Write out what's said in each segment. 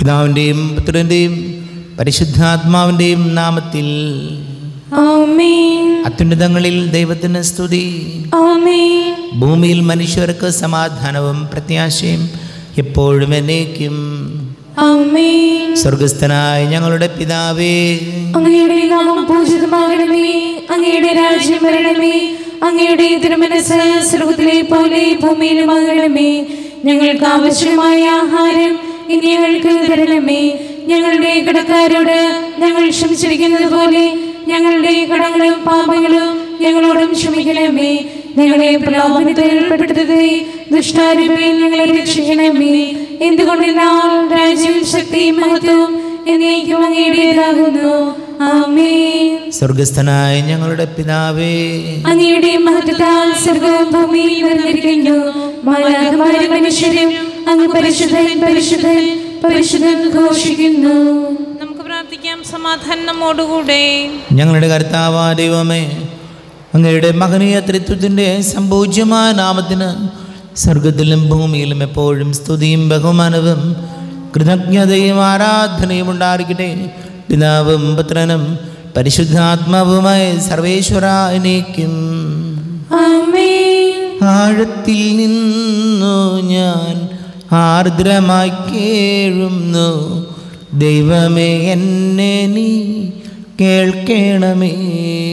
പിതാവിൻ്റെയും പുത്രൻ്റെയും പരിശുദ്ധാത്മാവിൻ്റെയും നാമത്തിൽ ആമേൻ അത്യുന്നതങ്ങളിൽ ദൈവത്തിന് സ്തുതി ആമേൻ ഭൂമിയിൽ മനുഷ്യർക്ക് സമാധാനവും പ്രത്യാശയും എപ്പോഴും എന്നേക്കും ആമേൻ സ്വർഗസ്ഥനായ ഞങ്ങളുടെ പിതാവേ അങ്ങയുടെ നാമം പൂജിതമാകണമേ അങ്ങയുടെ രാജ്യം വരണമേ അങ്ങയുടെ തിരുമനസ് സ്വർഗത്തിലെ പോലെ ഭൂമിയിലുമാകണമേ ഞങ്ങൾക്ക് ആവശ്യമായ ആഹാരം ഇനി ഞങ്ങൾക്ക് തരണമേ ഞങ്ങളുടെ കടക്കാരോട് ഞങ്ങൾ ക്ഷമിച്ചിരിക്കുന്നത് പോലെ ഞങ്ങളുടെ കടങ്ങളും പാപങ്ങളും ഞങ്ങളോടും ക്ഷമിക്കണമേ ഞങ്ങളെ പ്രലോഭനത്തിൽ ഉൾപ്പെടുത്തരുതേ ദുഷ്ടാരൂപയിൽ ഞങ്ങളെ രക്ഷിക്കണമേ എന്തുകൊണ്ടെന്നാൽ രാജ്യവും ശക്തിയും മഹത്വവും എന്നേക്കും അങ്ങയുടേതാകുന്നു ആമേൻ സ്വർഗസ്ഥനായ ഞങ്ങളുടെ പിതാവേ അങ്ങയുടെ മഹത്വത്താൽ സ്വർഗവും ഭൂമിയും നിറഞ്ഞിരിക്കുന്നു മാലാഖമാരും മനുഷ്യരും അങ്ങ് പരിശുദ്ധൻ പരിശുദ്ധൻ പരിശുദ്ധൻ ഘോഷിക്കുന്നു നമുക്ക് പ്രാർത്ഥിക്കാം സമാധാനം നമ്മോടുകൂടെ ഞങ്ങളുടെ കർത്താവാ ദൈവമേ അങ്ങയുടെ മകനീയ ത്രിത്വത്തിൻ്റെ സംപൂജ്യമായ നാമത്തിന് സ്വർഗത്തിലും ഭൂമിയിലും എപ്പോഴും സ്തുതിയും ബഹുമാനവും കൃതജ്ഞതയും ആരാധനയും ഉണ്ടായിരിക്കട്ടെ പിതാവും പുത്രനും പരിശുദ്ധാത്മാവുമായ സർവേശ്വര എനിക്കും ആമേൻ ആഴത്തിൽ നിന്നു ഞാൻ ആർദ്രമായി കേഴുന്നു ദൈവമേ എന്നെ നീ കേൾക്കണമേ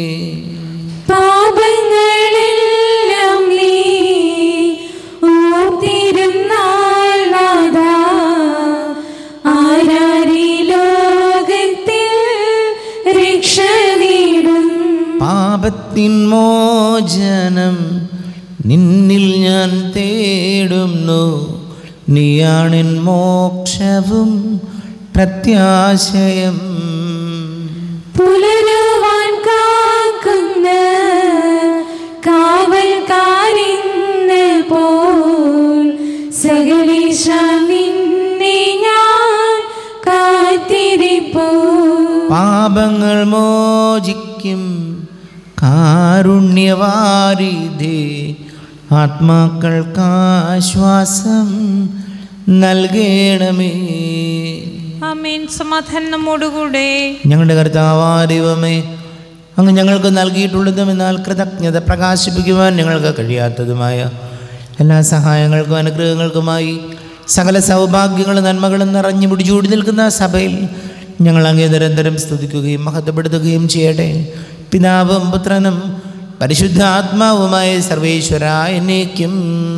പാപങ്ങളെല്ലാം നീ ഓർത്തിരുന്നാൽ നാഥാ, ആരാരീ ലോകത്തിൽ രക്ഷ നേടും പാപത്തിൻ മോചനം നിന്നിൽ ഞാൻ തേടുന്നു നീയാണെൻ മോക്ഷവും പ്രത്യാശയം പുലരുവാൻ കാക്കുന്ന കാവൽക്കാരിന്ന് പോൽ സകലേശ നിന്നെ ഞാൻ കാത്തിരിപ്പോ പാപങ്ങൾ മോചിക്കും കാരുണ്യവാരിധേ ആത്മാക്കൾക്കാശ്വാസം നൽകണമേ ആമേൻ സമാധാനം നമ്മോടുകൂടെ ഞങ്ങളുടെ കർത്താവാ ദൈവമേ അങ്ങ് ഞങ്ങൾക്ക് നൽകിയിട്ടുള്ളതും എന്നാൽ കൃതജ്ഞത പ്രകാശിപ്പിക്കുവാൻ ഞങ്ങൾക്ക് കഴിയാത്തതുമായ എല്ലാ സഹായങ്ങൾക്കും അനുഗ്രഹങ്ങൾക്കുമായി സകല സൗഭാഗ്യങ്ങളും നന്മകളും നിറഞ്ഞു പിടിച്ചൂടി നിൽക്കുന്ന സഭയിൽ ഞങ്ങൾ അങ്ങേ നിരന്തരം സ്തുതിക്കുകയും മഹത്വപ്പെടുത്തുകയും ചെയ്യട്ടെ പിതാവും പുത്രനും പരിശുദ്ധ ആത്മാവുമായ സർവേശ്വര എന്നേക്കും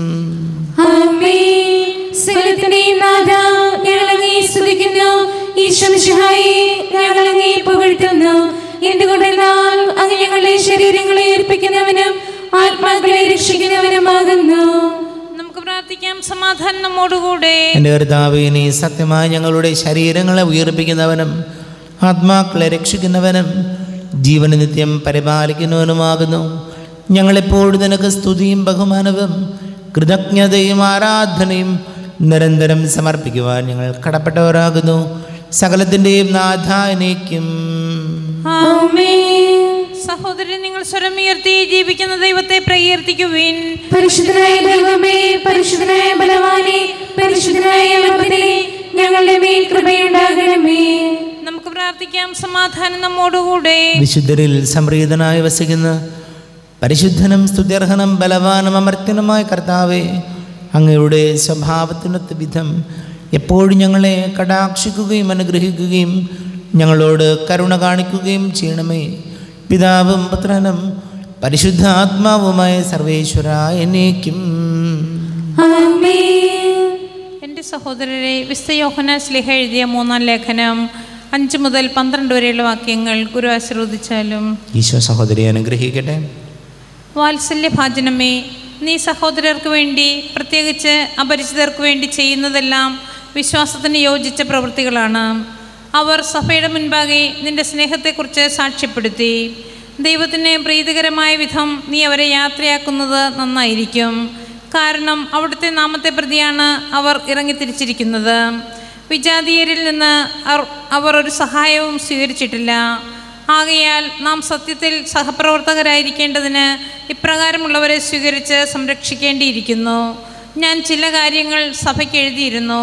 ആമേൻ. സകലത്തിന്റെയും നാഥാ, ഞങ്ങൾ അങ്ങയെ സ്തുതിക്കുന്നു. ഈശ്വമിശിഹായെ ഞങ്ങൾ അങ്ങയെ പുകഴ്ത്തുന്നു. എന്തുകൊണ്ടെന്നാൽ അങ്ങ് ഞങ്ങളുടെ ശരീരങ്ങളെ ഏൽപ്പിക്കുന്നവനും ആത്മാക്കളെ രക്ഷിക്കുന്നവനുമാകുന്നു നമുക്ക് പ്രാർത്ഥിക്കാം സമാധാനം നമ്മോടുകൂടെ എൻ്റെ കർത്താവേ നീ സത്യമായി ഞങ്ങളുടെ ശരീരങ്ങളെ ഉയർപ്പിക്കുന്നവനും ആത്മാക്കളെ രക്ഷിക്കുന്നവനും ജീവന നിത്യം പരിപാലിക്കുന്നവനുമാകുന്നു ഞങ്ങളെപ്പോഴും നിനക്ക് സ്തുതിയും ബഹുമാനവും കൃതജ്ഞതയും ആരാധനയും നിരന്തരം സമർപ്പിക്കുവാൻ ഞങ്ങൾ കടപ്പെട്ടവരാകുന്നു സകലത്തിൻ്റെയും നാഥാനേക്കും ആമേൻ. സഹോദരൻ നിങ്ങൾ സ്വരമുയർത്തി ജീവിക്കുന്ന ദൈവത്തെ പ്രകീർത്തിക്കുവിൻ പരിശുദ്ധനായ ദൈവമേ പരിശുദ്ധനായ ബലവാനെ പരിശുദ്ധനായ അമർത്തിനെ ഞങ്ങളുടെ മേൽ കൃപയുണ്ടാകണമേ നമുക്ക് പ്രാർത്ഥിക്കാം സമാധാനം നമ്മോടുകൂടെ വിശുദ്ധരിൽ സംപ്രീതനായി വസിക്കുന്ന പരിശുദ്ധനും സ്തുത്യർഹനും ബലവാനും അമർത്യനുമായ കർത്താവെ അങ്ങയുടെ സ്വഭാവത്തിനൊത്ത വിധം എപ്പോഴും ഞങ്ങളെ കടാക്ഷിക്കുകയും അനുഗ്രഹിക്കുകയും ഞങ്ങളോട് കരുണ കാണിക്കുകയും ചെയ്യണമേ പിതാവും പുത്രനും പരിശുദ്ധ ആത്മാവുമായ സർവേശ്വര എന്നേക്കും ആമേൻ എൻ്റെ സഹോദരരെ വിസ്ത യോഹന സ്ലിഹ എഴുതിയ മൂന്നാം ലേഖനം അഞ്ച് മുതൽ പന്ത്രണ്ട് വരെയുള്ള വാക്യങ്ങൾ ഗുരു ആശീർവദിച്ചാലും ഈശോ സഹോദരി അനുഗ്രഹിക്കട്ടെ വാത്സല്യഭാജനമേ നീ സഹോദരർക്ക് വേണ്ടി പ്രത്യേകിച്ച് അപരിചിതർക്ക് വേണ്ടി ചെയ്യുന്നതെല്ലാം വിശ്വാസത്തിന് യോജിച്ച പ്രവൃത്തികളാണ് അവർ സഭയുടെ മുൻപാകെ നിന്റെ സ്നേഹത്തെക്കുറിച്ച് സാക്ഷ്യപ്പെടുത്തി ദൈവത്തിന് പ്രീതികരമായ വിധം നീ അവരെ യാത്രയാക്കുന്നത് നന്നായിരിക്കും കാരണം അവിടുത്തെ നാമത്തെ പ്രതിയാണ് അവർ ഇറങ്ങിത്തിരിച്ചിരിക്കുന്നത് വിജാതീയരിൽ നിന്ന് അവർ- അവർ ഒരു സഹായവും സ്വീകരിച്ചിട്ടില്ല ആകയാൽ നാം സത്യത്തിൽ സഹപ്രവർത്തകരായിരിക്കേണ്ടതിന് ഇപ്രകാരമുള്ളവരെ സ്വീകരിച്ച് സംരക്ഷിക്കേണ്ടിയിരിക്കുന്നു ഞാൻ ചില കാര്യങ്ങൾ സഭയ്ക്ക് എഴുതിയിരുന്നു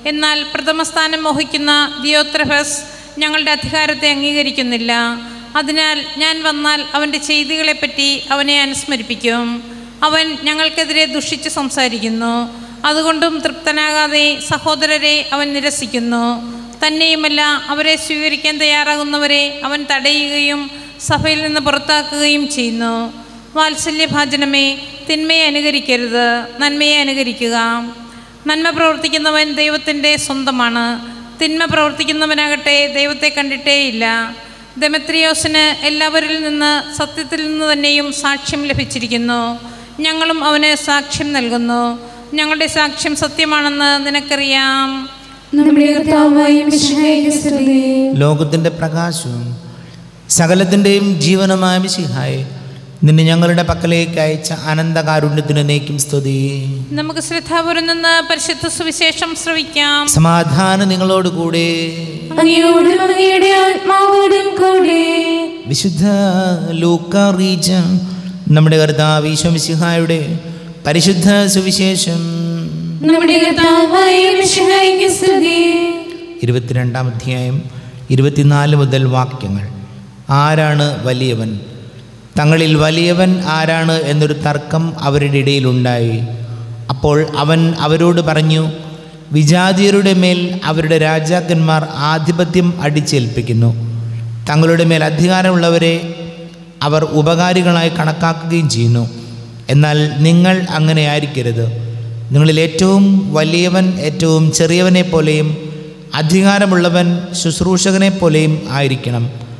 എന്നാൽ പ്രഥമസ്ഥാനം മോഹിക്കുന്ന ദിയോത്രഫസ് ഞങ്ങളുടെ അധികാരത്തെ അംഗീകരിക്കുന്നില്ല അതിനാൽ ഞാൻ വന്നാൽ അവൻ്റെ ചെയ്തികളെപ്പറ്റി അവനെ അനുസ്മരിപ്പിക്കും അവൻ ഞങ്ങൾക്കെതിരെ ദുഷിച്ച് സംസാരിക്കുന്നു അതുകൊണ്ടും തൃപ്തനാകാതെ സഹോദരരെ അവൻ നിരസിക്കുന്നു തന്നെയുമല്ല അവരെ സ്വീകരിക്കാൻ തയ്യാറാകുന്നവരെ അവൻ തടയുകയും സഭയിൽ നിന്ന് പുറത്താക്കുകയും ചെയ്യുന്നു വാത്സല്യഭാജനമേ തിന്മയെ അനുകരിക്കരുത് നന്മയെ അനുകരിക്കുക നന്മ പ്രവർത്തിക്കുന്നവൻ ദൈവത്തിൻ്റെ സ്വന്തമാണ് തിന്മ പ്രവർത്തിക്കുന്നവനാകട്ടെ ദൈവത്തെ കണ്ടിട്ടേയില്ല ദമത്രിയോസിന് എല്ലാവരിൽ നിന്ന് സത്യത്തിൽ നിന്ന് തന്നെയും സാക്ഷ്യം ലഭിച്ചിരിക്കുന്നു ഞങ്ങളും അവന് സാക്ഷ്യം നൽകുന്നു ഞങ്ങളുടെ സാക്ഷ്യം സത്യമാണെന്ന് നിനക്കറിയാം നമ്മുടെ കർത്താവായ മിശിഹായിക്ക് സ്തുതി ലോകത്തിൻ്റെ പ്രകാശവും സകലത്തിൻ്റെയും ജീവനമായ മിശിഹായെ നിന്നെ ഞങ്ങളുടെ പക്കലേക്ക് അയച്ച അനന്തകാരുണ്യത്തിന് നീക്കും സ്തുതി നമുക്ക് ശ്രദ്ധാപുരം നിന്ന് പരിശുദ്ധ സുവിശേഷം ശ്രവിക്കാം സമാധാനം നിങ്ങളോട് കൂടെ അങ്ങയോടും അങ്ങയുടെ ആത്മാവോടും കൂടെ വിശുദ്ധ ലൂക്ക റീജ നമ്മുടെ കർത്താവ് ഈശോമിശിഹായുടെ പരിശുദ്ധ സുവിശേഷം നമ്മുടെ കർത്താവായ മിശിഹായിക്ക് സ്തുതി ഇരുപത്തിരണ്ടാം അധ്യായം ഇരുപത്തിനാല് മുതൽ വാക്യങ്ങൾ ആരാണ് വലിയവൻ തങ്ങളിൽ വലിയവൻ ആരാണ് എന്നൊരു തർക്കം അവരുടെ ഇടയിലുണ്ടായി അപ്പോൾ അവൻ അവരോട് പറഞ്ഞു വിജാതിയരുടെ മേൽ അവരുടെ രാജാക്കന്മാർ ആധിപത്യം അടിച്ചേൽപ്പിക്കുന്നു തങ്ങളുടെ മേൽ അധികാരമുള്ളവരെ അവർ ഉപകാരികളായി കണക്കാക്കുകയും ചെയ്യുന്നു എന്നാൽ നിങ്ങൾ അങ്ങനെ ആയിരിക്കരുത് നിങ്ങളിൽ ഏറ്റവും വലിയവൻ ഏറ്റവും ചെറിയവനെ പോലെയും അധികാരമുള്ളവൻ ശുശ്രൂഷകനെ പോലെയും ആയിരിക്കണം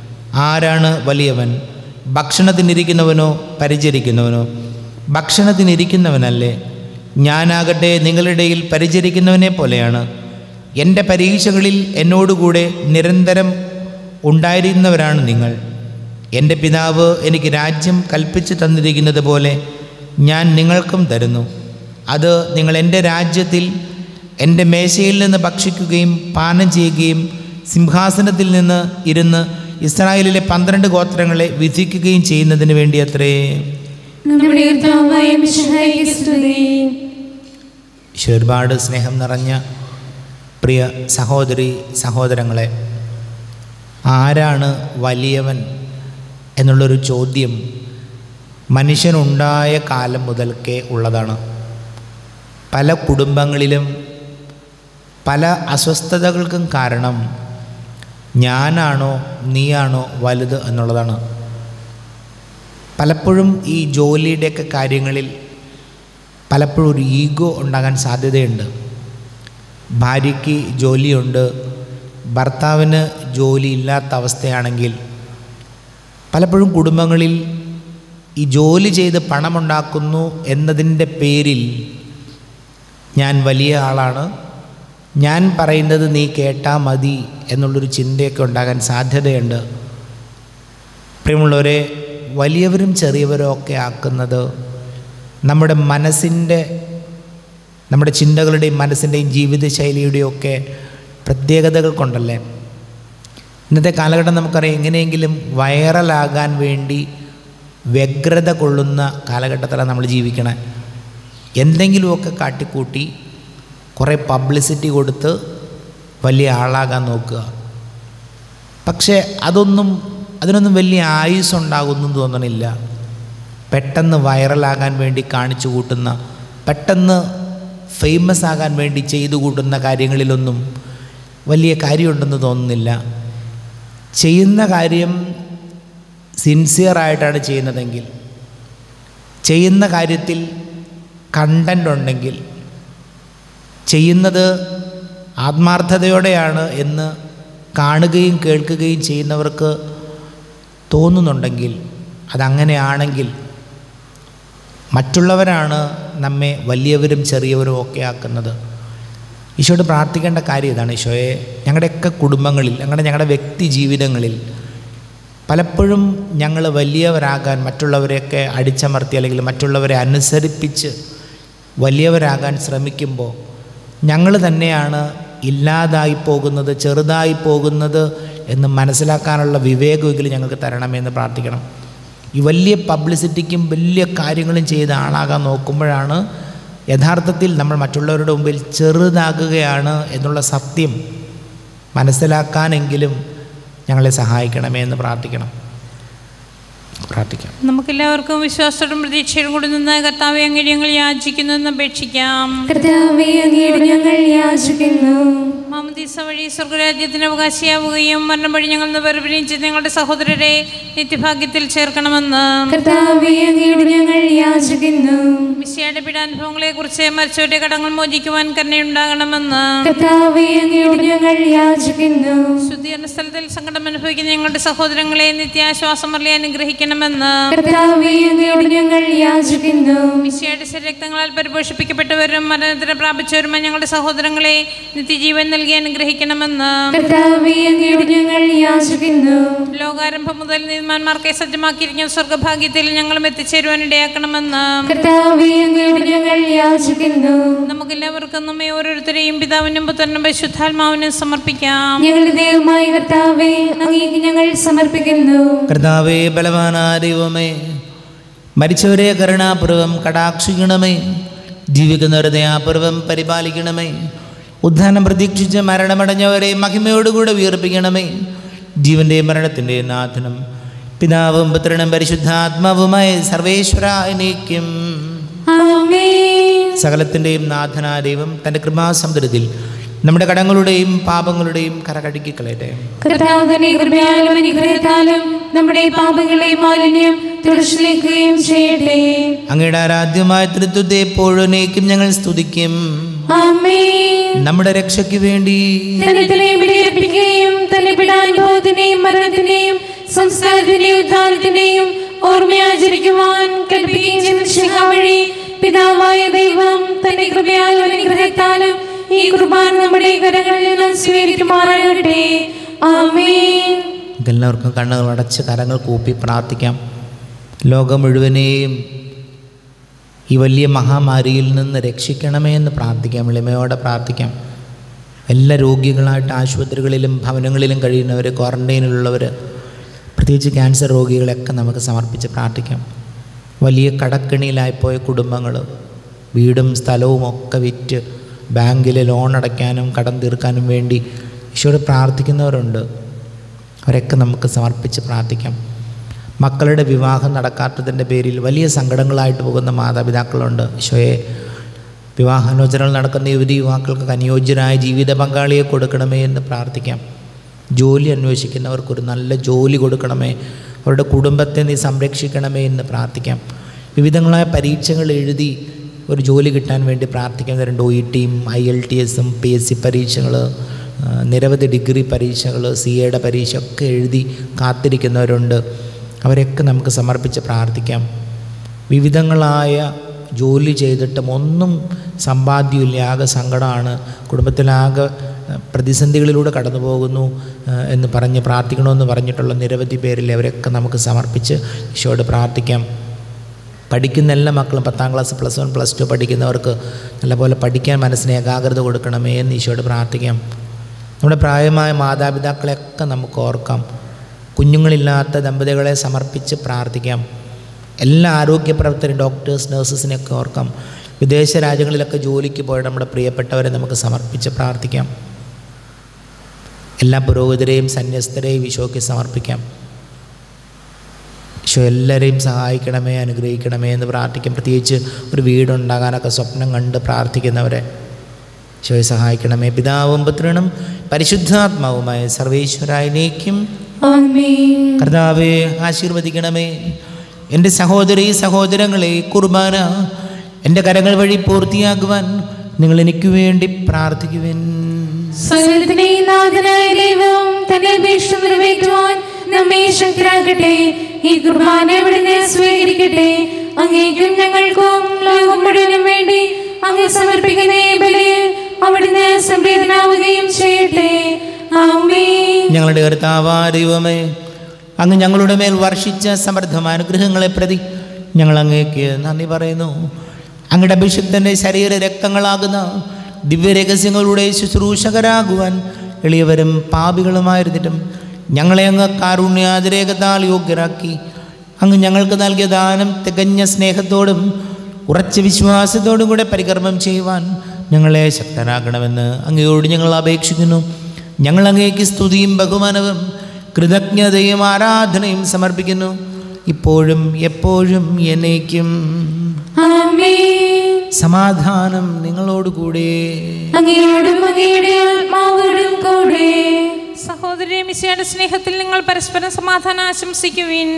ആരാണ് വലിയവൻ ഭക്ഷണത്തിനിരിക്കുന്നവനോ പരിചരിക്കുന്നവനോ ഭക്ഷണത്തിനിരിക്കുന്നവനല്ലേ ഞാനാകട്ടെ നിങ്ങളിടയിൽ പരിചരിക്കുന്നവനെ പോലെയാണ് എൻ്റെ പരീക്ഷകളിൽ എന്നോടുകൂടെ നിരന്തരം ഉണ്ടായിരുന്നവരാണ് നിങ്ങൾ എൻ്റെ പിതാവ് എനിക്ക് രാജ്യം കൽപ്പിച്ചു തന്നിരിക്കുന്നത് പോലെ ഞാൻ നിങ്ങൾക്കും തരുന്നു അത് നിങ്ങൾ എൻ്റെ രാജ്യത്തിൽ എൻ്റെ മേശയിൽ നിന്ന് ഭക്ഷിക്കുകയും പാനം ചെയ്യുകയും സിംഹാസനത്തിൽ നിന്ന് ഇരുന്ന് ഇസ്രായേലിലെ പന്ത്രണ്ട് ഗോത്രങ്ങളെ വിധിക്കുകയും ചെയ്യുന്നതിന് വേണ്ടി അത്രേ നമ്മുടെ കർത്താവായ മിശിഹായിക്ക് സ്തുതി ഈശോ ഒരുപാട് സ്നേഹം നിറഞ്ഞ പ്രിയ സഹോദരി സഹോദരങ്ങളെ ആരാണ് വലിയവൻ എന്നുള്ളൊരു ചോദ്യം മനുഷ്യനുണ്ടായ കാലം മുതൽക്കേ ഉള്ളതാണ് പല കുടുംബങ്ങളിലും പല അസ്വസ്ഥതകൾക്കും കാരണം ഞാനാണോ നീയാണോ വലുത് എന്നുള്ളതാണ് പലപ്പോഴും ഈ ജോലിയുടെയൊക്കെ കാര്യങ്ങളിൽ പലപ്പോഴും ഒരു ഈഗോ ഉണ്ടാകാൻ സാധ്യതയുണ്ട് ഭാര്യയ്ക്ക് ജോലിയുണ്ട് ഭർത്താവിന് ജോലി ഇല്ലാത്ത അവസ്ഥയാണെങ്കിൽ പലപ്പോഴും കുടുംബങ്ങളിൽ ഈ ജോലി ചെയ്ത് പണമുണ്ടാക്കുന്നു എന്നതിൻ്റെ പേരിൽ ഞാൻ വലിയ ആളാണ് ഞാൻ പറയുന്നത് നീ കേട്ടാൽ മതി എന്നുള്ളൊരു ചിന്തയൊക്കെ ഉണ്ടാകാൻ സാധ്യതയുണ്ട് പ്രിയമുള്ളവരെ വലിയവരും ചെറിയവരും ഒക്കെ ആക്കുന്നത് നമ്മുടെ മനസ്സിൻ്റെ നമ്മുടെ ചിന്തകളുടെയും മനസ്സിൻ്റെയും ജീവിതശൈലിയുടെയും ഒക്കെ പ്രത്യേകതകൾ കൊണ്ടല്ലേ ഇന്നത്തെ കാലഘട്ടം നമുക്കറിയാം എങ്ങനെയെങ്കിലും വൈറലാകാൻ വേണ്ടി വ്യഗ്രത കൊള്ളുന്ന കാലഘട്ടത്തിലാണ് നമ്മൾ ജീവിക്കണേ എന്തെങ്കിലുമൊക്കെ കാട്ടിക്കൂട്ടി കുറേ പബ്ലിസിറ്റി കൊടുത്ത് വലിയ ആളാകാൻ നോക്കുക പക്ഷേ അതൊന്നും അതിനൊന്നും വലിയ ആയുസ് ഉണ്ടാകുന്നു തോന്നണില്ല പെട്ടെന്ന് വൈറലാകാൻ വേണ്ടി കാണിച്ചു കൂട്ടുന്ന പെട്ടെന്ന് ഫേമസ് ആകാൻ വേണ്ടി ചെയ്തു കൂട്ടുന്ന കാര്യങ്ങളിലൊന്നും വലിയ കാര്യമുണ്ടെന്ന് തോന്നുന്നില്ല ചെയ്യുന്ന കാര്യം സിൻസിയറായിട്ടാണ് ചെയ്യുന്നതെങ്കിൽ ചെയ്യുന്ന കാര്യത്തിൽ കണ്ടൻ്റ് ഉണ്ടെങ്കിൽ ചെയ്യുന്നത് ആത്മാർത്ഥതയോടെയാണ് എന്ന് കാണുകയും കേൾക്കുകയും ചെയ്യുന്നവർക്ക് തോന്നുന്നുണ്ടെങ്കിൽ അതങ്ങനെയാണെങ്കിൽ മറ്റുള്ളവരാണ് നമ്മെ വലിയവരും ചെറിയവരും ഒക്കെ ആക്കുന്നത് ഈശോയോട് പ്രാർത്ഥിക്കേണ്ട കാര്യം ഇതാണ് ഈശോയെ ഞങ്ങളുടെയൊക്കെ കുടുംബങ്ങളിൽ ഞങ്ങളുടെ ഞങ്ങളുടെ വ്യക്തി ജീവിതങ്ങളിൽ പലപ്പോഴും ഞങ്ങൾ വലിയവരാകാൻ മറ്റുള്ളവരെയൊക്കെ അടിച്ചമർത്തി അല്ലെങ്കിൽ മറ്റുള്ളവരെ അനുസരിപ്പിച്ച് വലിയവരാകാൻ ശ്രമിക്കുമ്പോൾ ഞങ്ങൾ തന്നെയാണ് ഇല്ലാതായി പോകുന്നത് ചെറുതായി പോകുന്നത് എന്ന് മനസ്സിലാക്കാനുള്ള വിവേകമെങ്കിലും ഞങ്ങൾക്ക് തരണമെന്ന് പ്രാർത്ഥിക്കണം ഈ വലിയ പബ്ലിസിറ്റിക്കും വലിയ കാര്യങ്ങളും ചെയ്ത് ആളാകാൻ നോക്കുമ്പോഴാണ് യഥാർത്ഥത്തിൽ നമ്മൾ മറ്റുള്ളവരുടെ മുമ്പിൽ ചെറുതാകുകയാണ് എന്നുള്ള സത്യം മനസ്സിലാക്കാനെങ്കിലും ഞങ്ങളെ സഹായിക്കണമേ എന്ന് പ്രാർത്ഥിക്കണം പ്രാർത്ഥിക്കാം നമുക്കെല്ലാവർക്കും വിശ്വാസത്തോടും പ്രതീക്ഷയോടും കൂടി നിന്ന് കർത്താവെ അങ്ങയുടെ ഞങ്ങൾ യാചിക്കുന്നു എന്ന് അപേക്ഷിക്കാം കർത്താവേ അങ്ങയോട് ഞങ്ങൾ യാചിക്കുന്നു മാമദീസ വഴി സ്വർഗരാജ്യത്തിന് അവകാശിയാവുകയും മരണം വഴി ഞങ്ങൾ വേർപിരിച്ച് ഞങ്ങളുടെ സഹോദരരെ നിത്യഭാഗ്യത്തിൽ ചേർക്കണമെന്ന് കർത്താവേ അങ്ങയോട് ഞങ്ങൾ യാചിക്കുന്നു മിശിയുടെ പീഡാനുഭവങ്ങളെ കുറിച്ച് മരിച്ചവരുടെ കടങ്ങൾ മോചിക്കുവാൻ കരുണയുണ്ടാകണമെന്ന് കർത്താവേ അങ്ങയോട് ഞങ്ങൾ യാചിക്കുന്നു ശുദ്ധീകരണ സ്ഥലത്തിൽ സങ്കടം അനുഭവിക്കുന്ന ഞങ്ങളുടെ സഹോദരങ്ങളെ നിത്യാശ്വാസം അറിയി അനുഗ്രഹിക്കണമെന്ന് കർത്താവേ അങ്ങയോട് ഞങ്ങൾ യാചിക്കുന്നു മിശിയുടെ ശരീരക്തങ്ങളാൽ പരിപോഷിപ്പിക്കപ്പെട്ടവരും മരണത്തിന് പ്രാപിച്ചവരുമായ ഞങ്ങളുടെ സഹോദരങ്ങളെ നിത്യജീവൻ നൽകി അനുഗ്രഹിക്കണമെന്ന് കർത്താവേ അങ്ങയോട് ഞങ്ങൾ യാചിക്കുന്നു ലോകാരംഭം മുതൽ നീതിമാന്മാർക്കെ സജ്ജമാക്കിയിരിക്കുന്ന സ്വർഗഭാഗ്യത്തിൽ ഞങ്ങളും എത്തിച്ചേരുവാൻ ഇടയാക്കണമെന്ന് കർത്താവേ അങ്ങയോട് ഞങ്ങൾ യാചിക്കുന്നു നമുക്കെല്ലാവർക്കും നമ്മെ ഓരോരുത്തരെയും പിതാവിനും പുത്രനും പരിശുദ്ധാത്മാവിനും സമർപ്പിക്കാം ഞങ്ങളുടെ ദൈവമായ കർത്താവേ അങ്ങേക്ക് ഞങ്ങൾ സമർപ്പിക്കുന്നു കർത്താവേ ബലവാനായ ദൈവമേ മരിച്ചവരെ കരുണാപൂർവം കടാക്ഷിക്കണമേ ജീവിക്കുന്നവരെ ദയാപൂർവം പരിപാലിക്കണമേ ഉദ്ധാനം പ്രതീക്ഷിച്ച് മരണമടഞ്ഞവരെ മഹിമയോടുകൂടെ ഉയർപ്പിക്കണമേ ജീവൻ്റെയും മരണത്തിൻ്റെയും നാഥനും പിതാവും പുത്രനും പരിശുദ്ധാത്മാവുമായ സർവേശ്വര എനിക്കും ആമേൻ സകലത്തിൻ്റെയും നാഥനായ ദൈവം തൻ്റെ കൃപാസമുദ്രത്തിൽ നമ്മുടെ കടങ്ങളുടെയും പാപങ്ങളുടെയും കരകടുക്കി കളയട്ടെ കർത്താവിന്റെ കൃപയാലും അനുഗ്രഹത്താലും നമ്മുടെ പാപങ്ങളെ മാലിന്യം തുടച്ചിലേക്കുകയും ചെയ്യട്ടെ അങ്ങയുടെ ആരാധ്യമായ തൃത്വത്തെ എപ്പോഴേക്കും ഞങ്ങൾ സ്തുതിക്കും ആമേൻ നമ്മുടെ രക്ഷയ്ക്ക് വേണ്ടി തന്നെ തന്നെ ബലിയർപ്പിക്കുകയും തന്നെ പിടാനുഭവത്തിന്റെയും മരണത്തിന്റെയും സംസ്കാരത്തിന്റെയും ഉദ്ധാനത്തിന്റെയും ഓർമ്മയാചരിക്കുവാൻ കൽപ്പിക്കുകയും ചെയ്ത ശിഖ വഴി പിതാവായ ദൈവം തന്റെ കൃപയാലും അനുഗ്രഹത്താലും ഈ കുർബാന നമ്മുടെ കരങ്ങളിൽ നിന്ന് സ്വീകരിക്കുമാറാകട്ടെ ആമേൻ എല്ലാവർക്കും കണ്ണുകൾ അടച്ച് കരങ്ങൾ കൂപ്പി പ്രാർത്ഥിക്കാം ലോകം മുഴുവനെയും ഈ വലിയ മഹാമാരിയിൽ നിന്ന് രക്ഷിക്കണമേ എന്ന് പ്രാർത്ഥിക്കാം എളിമയോടെ പ്രാർത്ഥിക്കാം എല്ലാ രോഗികളായിട്ട് ആശുപത്രികളിലും ഭവനങ്ങളിലും കഴിയുന്നവർ ക്വാറൻറ്റൈനിലുള്ളവർ പ്രത്യേകിച്ച് ക്യാൻസർ രോഗികളെയൊക്കെ നമുക്ക് സമർപ്പിച്ച് പ്രാർത്ഥിക്കാം വലിയ കടക്കിണിയിലായിപ്പോയ കുടുംബങ്ങൾ വീടും സ്ഥലവും ഒക്കെ വിറ്റ് ബാങ്കിൽ ലോൺ അടയ്ക്കാനും കടം തീർക്കാനും വേണ്ടി ഈശോയോട് പ്രാർത്ഥിക്കുന്നവരുണ്ട് അവരൊക്കെ നമുക്ക് സമർപ്പിച്ച് പ്രാർത്ഥിക്കാം മക്കളുടെ വിവാഹം നടക്കാത്തതിൻ്റെ പേരിൽ വലിയ സങ്കടങ്ങളായിട്ട് പോകുന്ന മാതാപിതാക്കളുണ്ട് ഈശോയെ വിവാഹാലോചനകൾ നടക്കുന്ന യുവതി യുവാക്കൾക്ക് അനുയോജ്യനായ ജീവിത പങ്കാളിയെ കൊടുക്കണമേ എന്ന് പ്രാർത്ഥിക്കാം ജോലി അന്വേഷിക്കുന്നവർക്കൊരു നല്ല ജോലി കൊടുക്കണമേ അവരുടെ കുടുംബത്തെ നീ സംരക്ഷിക്കണമേ എന്ന് പ്രാർത്ഥിക്കാം വിവിധങ്ങളായ പരീക്ഷകൾ എഴുതി ഒരു ജോലി കിട്ടാൻ വേണ്ടി പ്രാർത്ഥിക്കുന്നവരുണ്ട് ഒ ഇ ടിയും ഐ എൽ ടി എസും പി എസ് സി പരീക്ഷകൾ നിരവധി ഡിഗ്രി പരീക്ഷകൾ സി എയുടെ പരീക്ഷ ഒക്കെ എഴുതി കാത്തിരിക്കുന്നവരുണ്ട് അവരെയൊക്കെ നമുക്ക് സമർപ്പിച്ച് പ്രാർത്ഥിക്കാം വിവിധങ്ങളായ ജോലി ചെയ്തിട്ടും ഒന്നും സമ്പാദ്യമില്ല ആകെ സങ്കടമാണ് കുടുംബത്തിലാകെ ഏഹ്, പ്രതിസന്ധികളിലൂടെ കടന്നു പോകുന്നു ഏഹ്, എന്ന് പറഞ്ഞ് പ്രാർത്ഥിക്കണമെന്ന് പറഞ്ഞിട്ടുള്ള നിരവധി പേരിൽ അവരൊക്കെ നമുക്ക് സമർപ്പിച്ച് ഈശോയോട് പ്രാർത്ഥിക്കാം പഠിക്കുന്ന എല്ലാ മക്കളും പത്താം class plus one plus two പഠിക്കുന്നവർക്ക് നല്ലപോലെ പഠിക്കാൻ മനസ്സിന് ഏകാഗ്രത കൊടുക്കണമേ എന്ന് ഈശോയോട് പ്രാർത്ഥിക്കാം നമ്മുടെ പ്രായമായ മാതാപിതാക്കളെയൊക്കെ നമുക്ക് ഓർക്കാം കുഞ്ഞുങ്ങളില്ലാത്ത ദമ്പതികളെ സമർപ്പിച്ച് പ്രാർത്ഥിക്കാം എല്ലാ ആരോഗ്യ പ്രവർത്തകരും ഡോക്ടേഴ്സ് നഴ്സസിനെയൊക്കെ ഓർക്കാം വിദേശ രാജ്യങ്ങളിലൊക്കെ ജോലിക്ക് പോയ നമ്മുടെ പ്രിയപ്പെട്ടവരെ നമുക്ക് സമർപ്പിച്ച് പ്രാർത്ഥിക്കാം എല്ലാ പുരോഹിതരെയും സന്യസ്തരെയും ഈശോയ്ക്ക് സമർപ്പിക്കാം ഈശോ എല്ലാവരെയും സഹായിക്കണമേ അനുഗ്രഹിക്കണമേ എന്ന് പ്രാർത്ഥിക്കാം പ്രത്യേകിച്ച് ഒരു വീടുണ്ടാകാനൊക്കെ സ്വപ്നം കണ്ട് പ്രാർത്ഥിക്കുന്നവരെ ഈശോയെ സഹായിക്കണമേ പിതാവും പുത്രനും പരിശുദ്ധാത്മാവുമായ സർവേശ്വരായനേക്കും ആമേൻ കർത്താവെ ആശീർവദിക്കണമേ എൻ്റെ സഹോദരി സഹോദരങ്ങളെ കുർബാന എൻ്റെ കരങ്ങൾ വഴി പൂർത്തിയാക്കുവാൻ നിങ്ങൾ എനിക്ക് വേണ്ടി പ്രാർത്ഥിക്കുവൻ സകലത്തിനെയും നാഥനായ ദൈവം തന്റെ അപേക്ഷ നിറവേറ്റുവാൻ നമ്മെ ശക്തരാക്കട്ടെ ഈ കുർബാന ഇവിടുന്ന് സ്വീകരിക്കട്ടെ അങ്ങേക്കും ഞങ്ങൾക്കും ലോകം മുഴുവനും വേണ്ടി അങ്ങ് സമർപ്പിക്കുന്ന ഈ ബലിയിൽ അവിടുന്ന് സംപ്രീതനാവുകയും ചെയ്യട്ടെ ആമേൻ ഞങ്ങളുടെ കർത്താവാ ദൈവമേ അങ്ങ് ഞങ്ങളുടെ മേൽ വർഷിച്ച സമൃദ്ധമായ അനുഗ്രഹങ്ങളെ പ്രതി ഞങ്ങൾ അങ്ങേക്ക് നന്ദി പറയുന്നു അങ്ങയുടെ അഭിഷിക്തൻ്റെ ശരീര രക്തങ്ങളാകുന്ന ദിവ്യരഹസ്യങ്ങളുടെ ശുശ്രൂഷകരാകുവാൻ എളിയവരും പാപികളുമായിരുന്നിട്ടും ഞങ്ങളെ അങ്ങ് കാരുണ്യാതിരേകത്താൽ യോഗ്യരാക്കി അങ്ങ് ഞങ്ങൾക്ക് നൽകിയ ദാനം തികഞ്ഞ സ്നേഹത്തോടും ഉറച്ച വിശ്വാസത്തോടും കൂടെ പരികർമ്മം ചെയ്യുവാൻ ഞങ്ങളെ ശക്തരാക്കണമെന്ന് അങ്ങയോട് ഞങ്ങൾ അപേക്ഷിക്കുന്നു ഞങ്ങൾ അങ്ങേക്ക് സ്തുതിയും ബഹുമാനവും കൃതജ്ഞതയും ആരാധനയും സമർപ്പിക്കുന്നു ഇപ്പോഴും എപ്പോഴും എന്നേക്കും ആമേൻ സമാധാനം നിങ്ങളോടുകൂടെ അങ്ങയോടും അങ്ങയുടെ ആത്മാവോടും കൂടെ സഹോദരി മിശയുടെ സ്നേഹത്തിൽ നിങ്ങൾ പരസ്പരം സമാധാനം ആശംസിക്കുവിൻ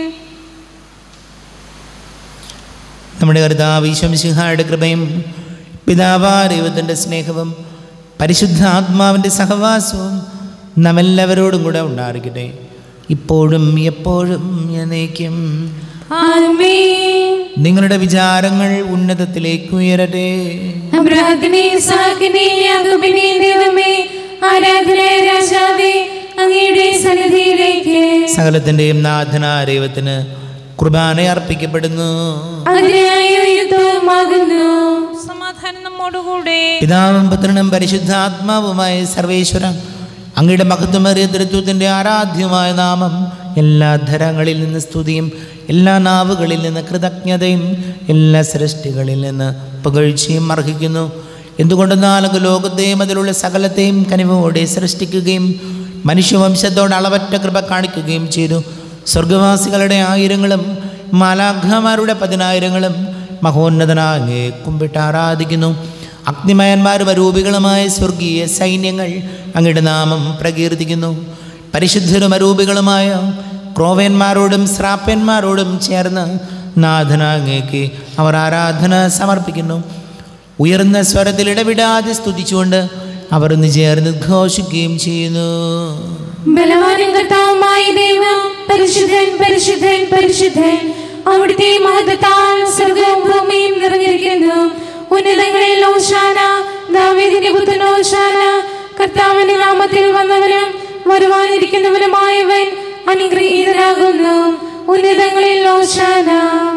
നമ്മുടെ കർത്താവ് ഈശ്വംസിഹായുടെ കൃപയും പിതാവാ ദൈവത്തിൻ്റെ സ്നേഹവും പരിശുദ്ധ ആത്മാവിൻ്റെ സഹവാസവും നമ്മെല്ലാവരോടും കൂടെ ഉണ്ടായിരിക്കട്ടെ ഇപ്പോഴും എപ്പോഴും എന്നേക്കും ആമേൻ നിങ്ങളുടെ വിചാരങ്ങൾ ഉന്നതത്തിലേക്ക് ഉയരട്ടെ അബ്രാഹത്തിനെ സാക്കിനെ യാക്കോബിനെ ദൈവമേ ആരാധന രാജാവേ അങ്ങയുടെ സന്നിധിയിലേക്ക് സകലത്തിൻ്റെയും നാഥനായ ദൈവത്തിന് കുർബാന അർപ്പിക്കപ്പെടുന്നു അതിനായ യുദ്ധമാകുന്നു സമാധാനം നമ്മോടുകൂടെ പിതാവും പുത്രനും പരിശുദ്ധാത്മാവുമായ സർവേശ്വര അങ്ങയുടെ മഹത്വമേറിയ തൃത്വത്തിൻ്റെ ആരാധ്യമായ നാമം എല്ലാ ധരങ്ങളിൽ നിന്ന് സ്തുതിയും എല്ലാ നാവുകളിൽ നിന്ന് കൃതജ്ഞതയും എല്ലാ സൃഷ്ടികളിൽ നിന്ന് പുകഴ്ചയും അർഹിക്കുന്നു എന്തുകൊണ്ടെന്നാൽ ലോകത്തെയും അതിലുള്ള സകലത്തെയും കനിവോടെ സൃഷ്ടിക്കുകയും മനുഷ്യവംശത്തോട് അളവറ്റ കൃപ കാണിക്കുകയും ചെയ്തു സ്വർഗവാസികളുടെ ആയിരങ്ങളും മാലാഘമാരുടെ പതിനായിരങ്ങളും മഹോന്നതനാകെ കുമ്പിട്ട് ആരാധിക്കുന്നു അഗ്നിമയന്മാരും അരൂപികളുമായ സ്വർഗീയ സൈന്യങ്ങൾ അങ്ങയുടെ നാമം പ്രകീർത്തിക്കുന്നു പരിശുദ്ധരും അരൂപികളുമായ ക്രോവേന്മാരോടും ശ്രാപ്പന്മാരോടും ചേർന്ന് നാഥനാങ്ങേക്ക് അവർ ആരാധന സമർപ്പിക്കുന്നു ഉയർന്ന സ്വരത്തിൽ ഇടവിടാതെ സ്തുതിച്ചുകൊണ്ട് അവർ ഒന്ന് ചേർന്ന് ഘോഷിക്കുകയും ചെയ്യുന്നു ബലവാനും കർത്താവുമായ ദൈവം പരിശുദ്ധൻ പരിശുദ്ധൻ പരിശുദ്ധൻ അവിടുത്തെ മഹത്വത്താൽ സ്വർഗവും ഭൂമിയും നിറഞ്ഞിരിക്കുന്നു ഉന്നതങ്ങളിൽ ഓശാന ദാവീദിന്റെ പുത്രൻ ഓശാന കർത്താവിന്റെ നാമത്തിൽ വന്നവനും വരുവാനിരിക്കുന്നവനുമായവൻ അനുഗ്രഹീതനാകുന്നു ഉന്നതങ്ങളിൽ ഓശാന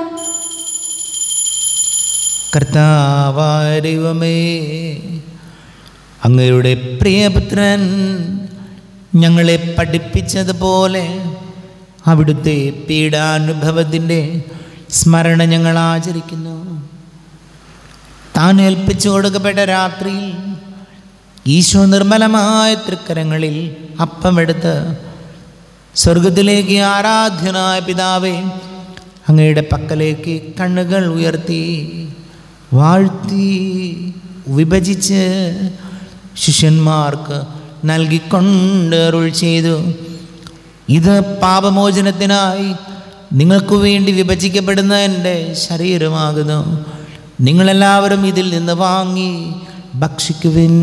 കർത്താവായ ദൈവമേ അങ്ങയുടെ പ്രിയപുത്രൻ ഞങ്ങളെ പഠിപ്പിച്ചതുപോലെ അവിടുത്തെ പീഡാനുഭവത്തിൻ്റെ സ്മരണ ഞങ്ങൾ ആചരിക്കുന്നു താൻ ഏൽപ്പിച്ചു കൊടുക്കപ്പെട്ട രാത്രിയിൽ ഈശോ നിർമ്മലമായ തൃക്കരങ്ങളിൽ അപ്പമെടുത്ത് സ്വർഗത്തിലേക്ക് ആരാധ്യനായ പിതാവേ അങ്ങയുടെ പക്കലേക്ക് കണ്ണുകൾ ഉയർത്തി വാഴ്ത്തി വിഭജിച്ച് ശിഷ്യന്മാർക്ക് നൽകിക്കൊണ്ട് അരുൾ ചെയ്തു ഇത് പാപമോചനത്തിനായി നിങ്ങൾക്ക് വേണ്ടി വിഭജിക്കപ്പെടുന്ന എൻ്റെ ശരീരമാകുന്നു നിങ്ങളെല്ലാവരും ഇതിൽ നിന്ന് വാങ്ങി ഭക്ഷിക്കുവിൻ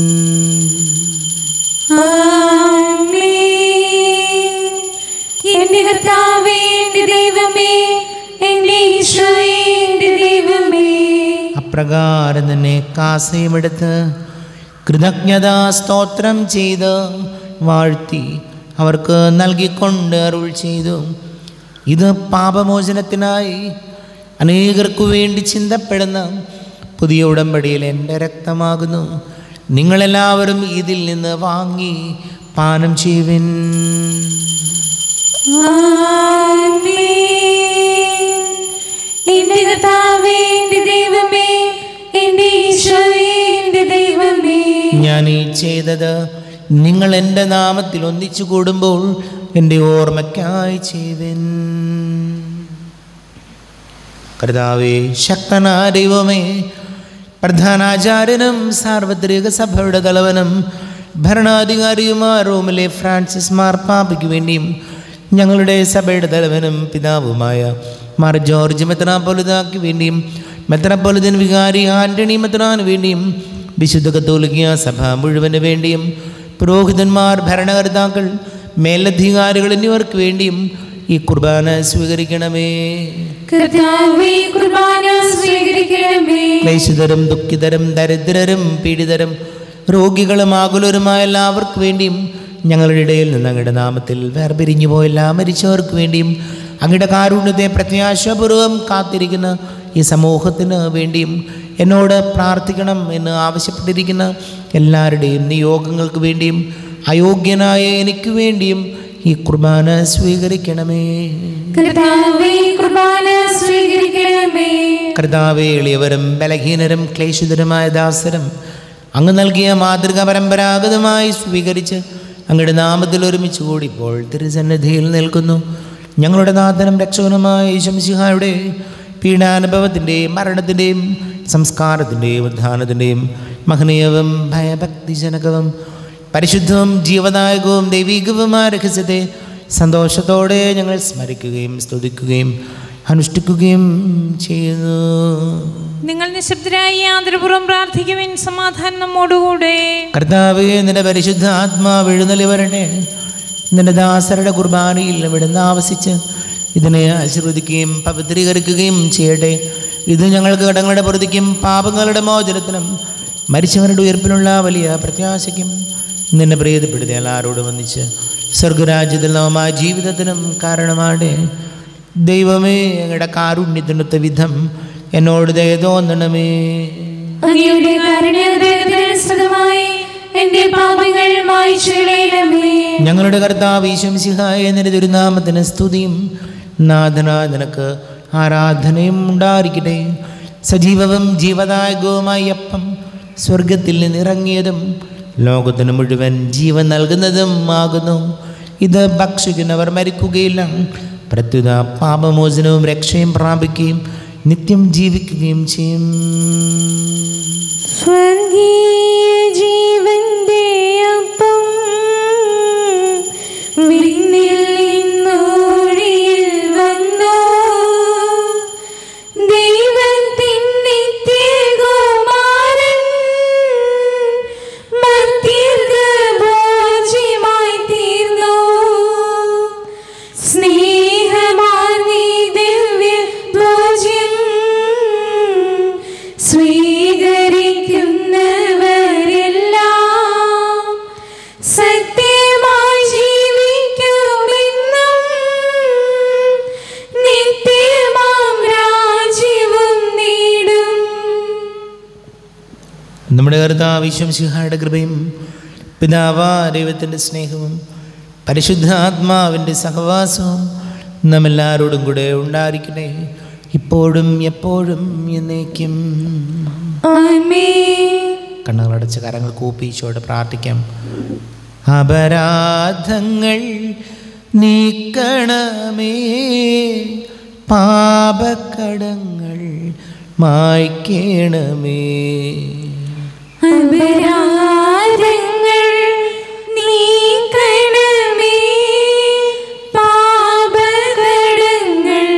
ആമേൻ. എന്റെ കർത്താവേ എന്റെ ദൈവമേ എന്റെ ഈശോയേ എന്റെ ദൈവമേ അപ്രകാരം തന്നെ കാസയുമെടുത്ത് കൃതജ്ഞതാ സ്തോത്രം ചെയ്ത് വാഴ്ത്തി അവർക്ക് നൽകിക്കൊണ്ട് അരുൾ ചെയ്തു ഇത് പാപമോചനത്തിനായി അനേകർക്കു വേണ്ടി ചിന്തപ്പെടുന്ന പുതിയ ഉടമ്പടിയിൽ എൻ്റെ രക്തമാകുന്നു നിങ്ങളെല്ലാവരും ഇതിൽ നിന്ന് വാങ്ങി പാനം ചെയ്യുവിൻ ആമേൻ. എന്റെ കർത്താവേ എന്റെ ദൈവമേ എന്റെ ഈശോയേ എന്റെ ദൈവമേ ഞാൻ ഈ ചെയ്തത് നിങ്ങൾ എൻ്റെ നാമത്തിൽ ഒന്നിച്ചു കൂടുമ്പോൾ എൻ്റെ ഓർമ്മയ്ക്കായി ചെയ്വൻ കർത്താവേ ശക്തനാ ദൈവമേ പ്രധാനാചാര്യനും സാർവത്രിക സഭയുടെ തലവനും ഭരണാധികാരിയുമായ റോമിലെ ഫ്രാൻസിസ് മാർപ്പാപ്പയ്ക്ക് വേണ്ടിയും ഞങ്ങളുടെ സഭയുടെ തലവനും പിതാവുമായ മാർ ജോർജ് മെത്രാപ്പൊലിതാക്ക് വേണ്ടിയും മെത്രാപ്പൊലിതൻ വികാരി ആന്റണി മെത്രാന് വേണ്ടിയും വിശുദ്ധ കത്തോലിക്ക സഭ മുഴുവന് വേണ്ടിയും പുരോഹിതന്മാർ ഭരണകർത്താക്കൾ മേലധികാരികൾ എന്നിവർക്ക് വേണ്ടിയും ഈ കുർബാന സ്വീകരിക്കണമേ കർത്താവേ കുർബാന സ്വീകരിക്കണമേ ക്ലേശിതരും ദുഃഖിതരും ദരിദ്രരും പീഡിതരും രോഗികളും ആകുലരുമായ എല്ലാവർക്കും വേണ്ടിയും ഞങ്ങളുടെ ഇടയിൽ നിന്ന് അങ്ങയുടെ നാമത്തിൽ വേർപിരിഞ്ഞു പോയ എല്ലാ മരിച്ചവർക്ക് വേണ്ടിയും അങ്ങയുടെ കാരുണ്യത്തെ പ്രത്യാശാപൂർവം കാത്തിരിക്കുന്ന ഈ സമൂഹത്തിന് വേണ്ടിയും എന്നോട് പ്രാർത്ഥിക്കണം എന്ന് ആവശ്യപ്പെട്ടിരിക്കുന്ന എല്ലാവരുടെയും നിയോഗങ്ങൾക്ക് വേണ്ടിയും അയോഗ്യനായ എനിക്ക് വേണ്ടിയും ഈ കുർബാന സ്വീകരിക്കണമേ കർത്താവേ കുർബാന സ്വീകരിക്കണമേ കർത്താവെ എളിയവരും ബലഹീനരും ക്ലേശിതരുമായ ദാസരും അങ്ങ് നൽകിയ മാതൃക പരമ്പരാഗതമായി സ്വീകരിച്ച് അങ്ങയുടെ നാമത്തിൽ ഒരുമിച്ച് കൂടി ഇപ്പോൾ തിരുസന്നിധിയിൽ നിൽക്കുന്നു ഞങ്ങളുടെ നാഥനും രക്ഷകനുമായ ശംസിഹായുടെ പീഡാനുഭവത്തിൻ്റെയും മരണത്തിൻ്റെയും സംസ്കാരത്തിൻ്റെയും ഉദ്ധാനത്തിൻ്റെയും മഹനീയവും ഭയഭക്തിജനകവും പരിശുദ്ധവും ജീവദായകവും ദൈവികവുമായ രഹസ്യത്തെ സന്തോഷത്തോടെ ഞങ്ങൾ സ്മരിക്കുകയും സ്തുതിക്കുകയും അനുഷ്ഠിക്കുകയും ചെയ്യുന്നു നിങ്ങൾ നിശബ്ദരായി ആദരപൂർവ്വം പ്രാർത്ഥിക്കുവിൻ സമാധാനം നമ്മോടുകൂടെ കർത്താവേ നിന്റെ പരിശുദ്ധ ആത്മാവ് എഴുന്നള്ളി വരട്ടെ നിന്റെ ദാസരുടെ കുർബാനയിൽ ഇവിടുന്ന് ആവസിച്ച് ഇതിനെ ആശീർവദിക്കുകയും പവിത്രീകരിക്കുകയും ചെയ്യട്ടെ ഇത് ഞങ്ങൾക്ക് കടങ്ങളുടെ പൊറുതിക്കും പാപങ്ങളുടെ മോചനത്തിനും മരിച്ചവരുടെ ഉയർപ്പിനുള്ള വലിയ പ്രത്യാശയ്ക്കും നിന്നെ പ്രീതിപ്പെടുത്തി എല്ലാവരോടും ഒന്നിച്ച് സ്വർഗരാജ്യത്തിൽ നവമായ ജീവിതത്തിനും കാരണമാടെ ദൈവമേ ഞങ്ങളുടെ കാരുണ്യത്തിനൊത്ത വിധം എന്നോട് ദയ തോന്നണമേ അങ്ങയുടെ കാരുണ്യഹൃദയത്തിനനുസൃതമായി എന്റെ പാപങ്ങൾ മായ്ച്ചു കളയണമേ ഞങ്ങളുടെ കർത്താവ് ഈശംസിഹായ നിന്റെ തിരുനാമത്തിന് സ്തുതിയും നാഥനായ നിനക്ക് ആരാധനയും ഉണ്ടായിരിക്കട്ടെ സജീവവും ജീവദായകവുമായ അപ്പം സ്വർഗത്തിൽ നിന്നിറങ്ങിയതും ലോകത്തിന് മുഴുവൻ ജീവൻ നൽകുന്നതും ആകുന്നു ഇത് ഭക്ഷിക്കുന്നവർ മരിക്കുകയില്ല പ്രത്യുത പാപമോചനവും രക്ഷയും പ്രാപിക്കുകയും നിത്യം ജീവിക്കുകയും ചെയ്യും സ്വർഗീയ ജീവന്റെ അപ്പം വിണ്ണിൽ നിന്നോഴിയിൽ വന്നു ദൈവത്തിൻ നിത്യകുമാരൻ മർത്യർക്ക് ഭോജ്യമായി തീർന്നു സ്നേഹമാർന്നീ ദിവ്യ ഭോജ്യം സ്വീകരിക്കുന്നവരെല്ലാം സത്യമായി ജീവിക്കുമെന്നും നിത്യമാം രാജ്യവും നേടും നമ്മുടെ കർത്താവ് വിശ്വംസിഹായുടെ കൃപയും പിതാവാ ദൈവത്തിൻ്റെ സ്നേഹവും പരിശുദ്ധ ആത്മാവിൻ്റെ സഹവാസവും നമ്മെല്ലാവരോടും കൂടെ ഉണ്ടായിരിക്കട്ടെ ഇപ്പോഴും എപ്പോഴും എന്നേക്കും ആമേൻ കണ്ണുകളടച്ച് കരങ്ങൾ കൂപ്പിച്ചോടെ പ്രാർത്ഥിക്കാം അപരാധങ്ങൾ നീക്കണമേ പാപക്കടങ്ങൾ മായ്ക്കണമേ അപരാധങ്ങൾ നീക്കണമേ പാപകടങ്ങൾ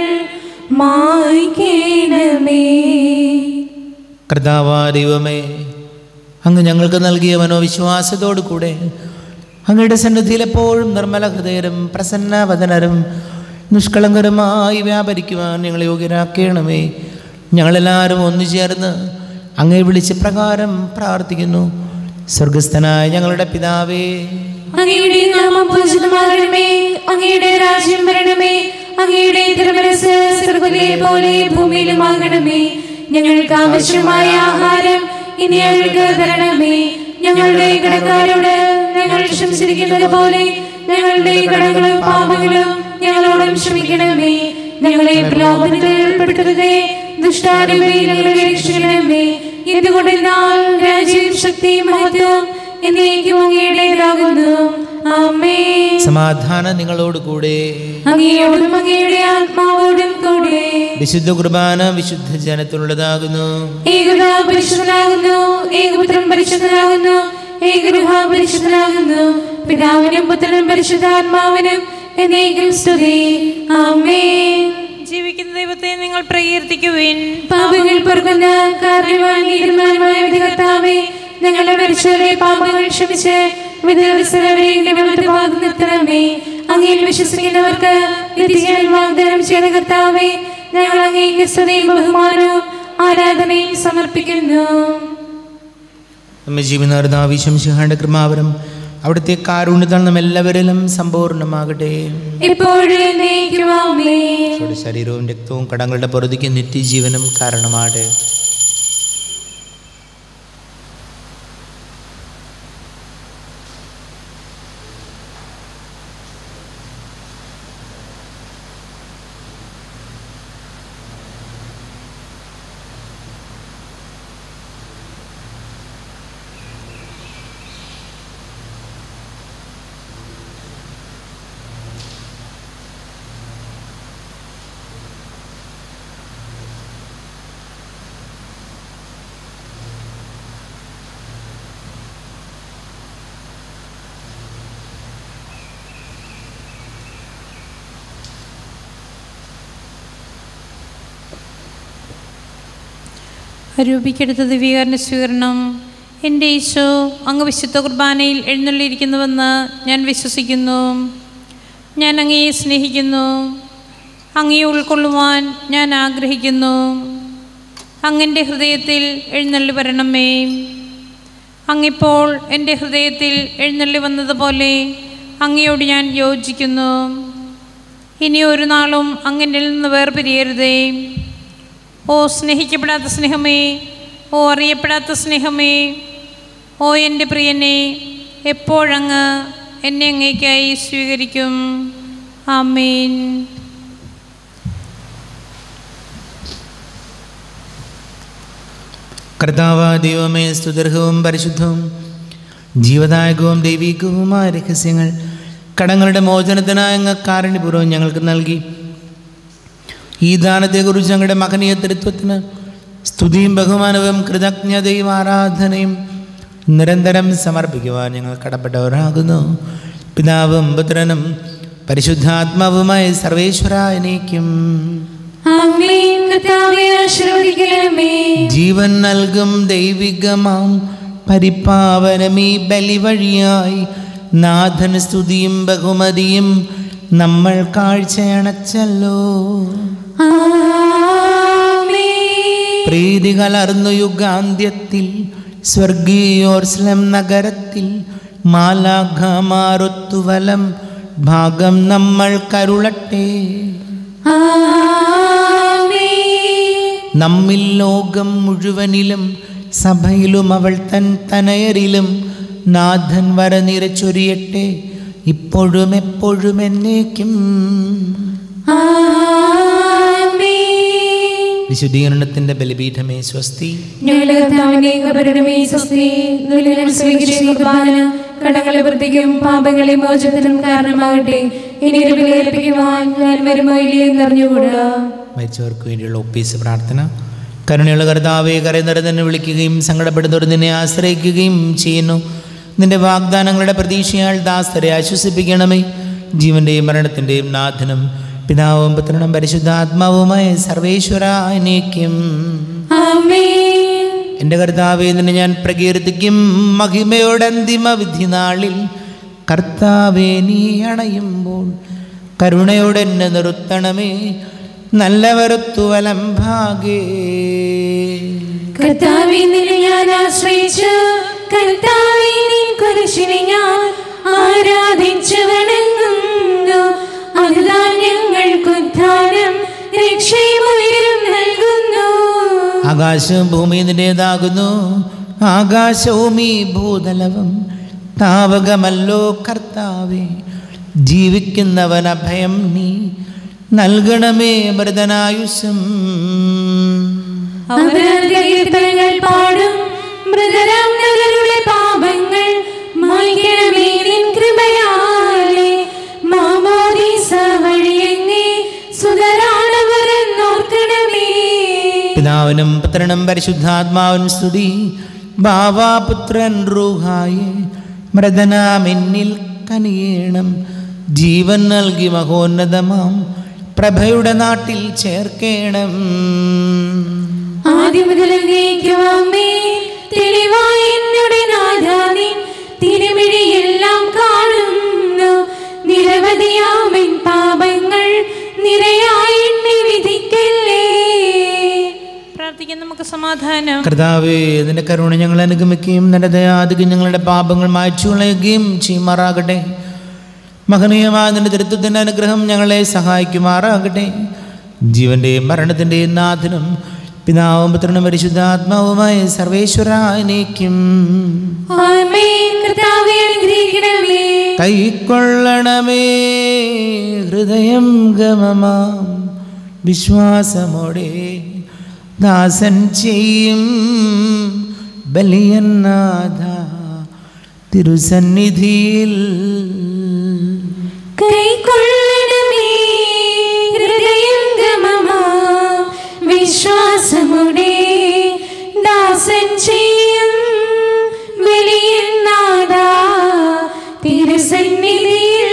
മായ്ക്കണമേ കർത്താവാ ദൈവമേ അങ്ങ് ഞങ്ങൾക്ക് നൽകിയ മനോവിശ്വാസത്തോടു കൂടെ അങ്ങയുടെ സന്നിധിയിൽ എപ്പോഴും നിർമ്മല ഹൃദയരും പ്രസന്നവദനരും നിഷ്കളങ്കരുമായി വ്യാപരിക്കുവാൻ ഞങ്ങളെ യോഗ്യരാക്കണമേ ഞങ്ങളെല്ലാവരും ഒന്നു ചേർന്ന് അങ്ങേ വിളിച്ച് പ്രകാരം പ്രാർത്ഥിക്കുന്നു സ്വർഗസ്ഥനായ ഞങ്ങളുടെ പിതാവേ അങ്ങയുടെ നാമം പൂജിതമാകണമേ അങ്ങയുടെ രാജ്യം വരണമേ അങ്ങയുടെ തിരുമനസ് സ്വർഗത്തിലെ പോലെ ഭൂമിയിലുമാകണമേ ഞങ്ങൾക്ക് ആവശ്യമായ ആഹാരം ഇനി ഞങ്ങൾക്ക് തരണമേ ഞങ്ങളുടെ കടക്കാരോട് ഞങ്ങൾ ക്ഷമിച്ചിരിക്കുന്നത് പോലെ ഞങ്ങളുടെ കടങ്ങളും പാപങ്ങളും ഞങ്ങളോടും ക്ഷമിക്കണമേ ഞങ്ങളെ പ്രലോഭനത്തിൽ ഉൾപ്പെടുത്തരുതേ ദുഷ്ടാരൂപയിൽ ഞങ്ങളെ രക്ഷിക്കണമേ എന്തുകൊണ്ടെന്നാൽ രാജ്യം ശക്തിയും മഹത്വം എന്നേക്കും അങ്ങയുടേതാകുന്നു ആമേ സമാധാനം നിങ്ങളോട് കൂടെ അങ്ങയോടും അങ്ങയുടെ ആത്മാവോടും കൂടെ വിശുദ്ധ കുർബാന വിശുദ്ധ ജനത്തിനുള്ളതാകുന്നു ഏകൃഹ പരിശുദ്ധനാകുന്നു ഏകപുത്രൻ പരിശുദ്ധനാകുന്നു ഏകഗൃഹ പരിശുദ്ധനാകുന്നു പിതാവിനും പുത്രനും പരിശുദ്ധാത്മാവിനും എന്നേക്കും സ്തുതി ആമേ ജീവിക്കുന്ന ദൈവത്തെ നിങ്ങൾ പ്രകീർത്തിക്കുവിൻ പാപങ്ങൾ പൊറുക്കുന്ന കാരണവാൻ നീതിമാനുമായ വിധികർത്താവേ ഞങ്ങളുടെ മരിച്ചവരെ പാപങ്ങൾ ക്ഷമിച്ച് വിധവസരവരെ ഭാഗം നിർത്തണമേ അങ്ങയിൽ വിശ്വസിക്കുന്നവർക്ക് നിത്യജീവൻ വാഗ്ദാനം ചെയ്ത കർത്താവേ ഞങ്ങൾ അങ്ങേക്ക് സ്തുതിയും ബഹുമാനവും ആരാധനയും സമർപ്പിക്കുന്നു നമ്മെ ജീവനാർദ്ദാവിശ്വം ശിഹാന്റെ കൃമാവരം അവിടുത്തെ കാരുണ്യത്താൽ നമ്മ എല്ലാവരിലും സമ്പൂർണ്ണമാകട്ടെ ഇപ്പോഴും എന്നേക്കും ആമേൻ നമ്മുടെ ശരീരവും രക്തവും കടങ്ങളുടെ പൊറുതിക്ക് നിത്യജീവനും കാരണമാകട്ടെ അരൂപിക്കെടുത്ത ദിവ്യകാരന സ്വീകരണം എൻ്റെ ഈശോ അങ്ങ് വിശുദ്ധ കുർബാനയിൽ എഴുന്നള്ളിയിരിക്കുന്നുവെന്ന് ഞാൻ വിശ്വസിക്കുന്നു ഞാൻ അങ്ങയെ സ്നേഹിക്കുന്നു അങ്ങയെ ഉൾക്കൊള്ളുവാൻ ഞാൻ ആഗ്രഹിക്കുന്നു അങ്ങൻ്റെ ഹൃദയത്തിൽ എഴുന്നള്ളി വരണമേ അങ്ങിപ്പോൾ എൻ്റെ ഹൃദയത്തിൽ എഴുന്നള്ളി വന്നതുപോലെ അങ്ങയോട് ഞാൻ യോജിക്കുന്നു ഇനി ഒരു നാളും അങ്ങനിൽ നിന്ന് വേർപിരിയരുതേ ഓ സ്നേഹിക്കപ്പെടാത്ത സ്നേഹമേ ഓ അറിയപ്പെടാത്ത സ്നേഹമേ ഓ എൻ്റെ പ്രിയനെ എപ്പോഴങ്ങ് എന്നെ അങ്ങേക്കായി സ്വീകരിക്കും ആമേൻ കർത്താവ ദൈവമേ സ്തുതർഹവും പരിശുദ്ധവും ജീവദായകവും ദൈവികവുമായ രഹസ്യങ്ങൾ കടങ്ങളുടെ മോചനത്തിനായ അങ്ങ് കാരുണ്യപൂർവ്വം ഞങ്ങൾക്ക് നൽകി ഈ ദാനത്തെക്കുറിച്ച് ഞങ്ങളുടെ മകനീയ തൃത്വത്തിന് സ്തുതിയും ബഹുമാനവും കൃതജ്ഞതയും ആരാധനയും നിരന്തരം സമർപ്പിക്കുവാൻ ഞങ്ങൾ കടപ്പെട്ടവരാകുന്നു പിതാവും പുത്രനും പരിശുദ്ധാത്മാവുമായ സർവേശ്വര എനിക്കും ആമേൻ കർത്താവേ ആശീർവദിക്കണമേ ജീവൻ നൽകും ദൈവികമാം പരിപാവനമീ ബലി വഴിയായി നാഥൻ സ്തുതിയും ബഹുമതിയും നമ്മൾ കാഴ്ചയണച്ചല്ലോ ആമേൻ പ്രീതി കലർന്നു യുഗാന്ത്യത്തിൽ സ്വർഗീയോർസ്ലം നഗരത്തിൽ മാലാഘമാറൊത്തുവലം ഭാഗം നമ്മൾ കരുളട്ടെ ആമേൻ നമ്മിൽ ലോകം മുഴുവനിലും സഭയിലും അവൾ തൻ തനയരിലും നാഥൻ വരനിരച്ചൊരിയട്ടെ ഇപ്പോഴും എപ്പോഴും എന്നേക്കും ആമേൻ വിശുദ്ധീകരണത്തിൻ്റെ ബലിപീഠമേ സ്വസ്തി ഞങ്ങളുടെ കർത്താവിന്റെ കബരണമേ സ്വസ്തി ദുരിതം സ്വീകരിച്ച കുർബാന കടങ്ങളെ വൃത്തിക്കും പാപങ്ങളെ മോചനത്തിനും കാരണമാകട്ടെ ഇനി ഒരു വിലയേൽപ്പിക്കുവാൻ ഞാൻ വരുമോ ഇല്ലയോ എന്നറിഞ്ഞുകൂടാ മരിച്ചവർക്ക് വേണ്ടിയുള്ള ഒപ്പീസ് പ്രാർത്ഥന കരുണയുള്ള കർത്താവെ കരയുന്നവരെ തന്നെ വിളിക്കുകയും സങ്കടപ്പെടുന്നവർ നിന്നെ ആശ്രയിക്കുകയും ചെയ്യുന്നു നിന്റെ വാഗ്ദാനങ്ങളുടെ പ്രതീക്ഷയാൽ ദാസരെ ആശ്വസിപ്പിക്കണമേ ജീവന്റെയും മരണത്തിൻ്റെയും നാഥനും പിതാവും പുത്രനും പരിശുദ്ധാത്മാവുമായ സർവേശ്വര അനേക്കും ആമേൻ എൻ്റെ കർത്താവെ നിന്നെ ഞാൻ പ്രകീർത്തിക്കും മഹിമയുടെ അന്തിമ വിധി നാളിൽ കർത്താവെ നീ അണയുമ്പോൾ കരുണയോടെ എന്നെ നിർത്തണമേ നല്ലവരത്തു വലം ഭാഗേ കർത്താവേ നിന്നെ ഞാൻ ആശ്രയിച്ചു കർത്താവേ നീ കുരിശിനെ ഞാൻ ആരാധിച്ചു വണങ്ങുന്നു അതുതാൻ ഞങ്ങൾക്ക് ഉദ്ധാനം രക്ഷയും ഉയരും നൽകുന്നു ആകാശവും ഭൂമി നിന്റേതാകുന്നു ആകാശവും ഈ ഭൂതലവും താവകമല്ലോ കർത്താവേ ജീവിക്കുന്നവൻ അഭയം നീ നൽകണമേ മൃതനായുഷം അവരുടെ കീർത്തനങ്ങൾ പാടും മൃതരാം നരരുടെ പാപങ്ങൾ മായ്ക്കണമേ നിൻ കൃപയാലെ മാമോദീസ വഴിയെങ്ങേ സുതരാണവർ നോർക്കണമേ പിതാവിനും പുത്രനും പരിശുദ്ധാത്മാവിനും സ്തുതി ബാവാപുത്രൻ റൂഹായെ മൃതനാമെന്നിൽ കനിയേണം ജീവൻ നൽകി മഹോന്നതമാം പ്രഭയുടെ നാട്ടിൽ ചേർക്കേണം ആദ്യം മുതൽ എന്നേക്കുമേ തെളിവായി എന്നോട് നാഥാനിൻ തിരുമിഴിയെല്ലാം കാണുന്നു നിരവധിയാമൻ പാപങ്ങൾ നിരയായി എണ്ണി വിധിക്കല്ലേ പ്രാർത്ഥിക്കാൻ നമുക്ക് സമാധാനം കർത്താവേ നിന്റെ കരുണ ഞങ്ങൾ അനുഗമിക്കുകയും നിന്റെ ദയാധികം ഞങ്ങളുടെ പാപങ്ങൾ മായ്ച്ചു കളയുകയും ചെയ്യുമാറാകട്ടെ മഹനീയമായ നിന്റെ ദൃത്വത്തിൻ്റെ അനുഗ്രഹം ഞങ്ങളെ സഹായിക്കുമാറാകട്ടെ ജീവന്റെയും മരണത്തിൻ്റെയും നാഥനും പിതാവും പുത്രനും പരിശുദ്ധാത്മാവുമായ സർവേശ്വരാനേക്കും ആമേൻ കർത്താവേ അനുഗ്രഹിക്കണമേ കൈക്കൊള്ളണമേ ഹൃദയം ഗമമാം വിശ്വാസമോടെ ദാസൻ ചെയ്യും ബലിയന്നാഥ തിരുസന്നിധിയിൽ കൈക്കൊള്ളണമേ ഹൃദയം ഗമമാ വിശ്വാസമുടെ ദാസൻ ചെയ്യും വലിയ നാദാ തിരുസന്നിധിയിൽ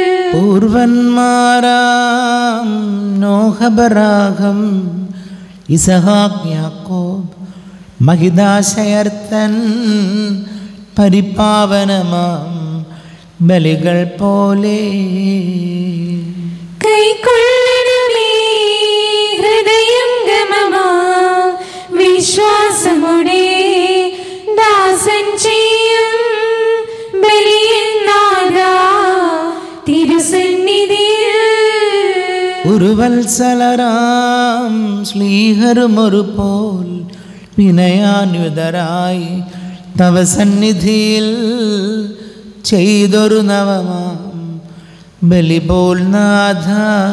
പൂർവന്മാരാം നോഹബരാഗം ഇസഹാക്ക് യാക്കോബ് മഹിതാശയർത്തൻ പരിപാവനമാം ബലികൾ പോലെ കൈക്കൊള്ളണമേ ഹൃദയം ഗമമാ വിശ്വാസമുടെ ദാസൻ ചെയ്യും ബലിയിൽ നാദാ തിരുസന്നിധിയിൽ ഉരുവത്സലരാം ശ്ലീഹരുമൊരു പോൽ വിനയാന്വിതരായി തവ സന്നിധിയിൽ ചെയ്തൊരു നവമാം ബലി പോൽ നാഥ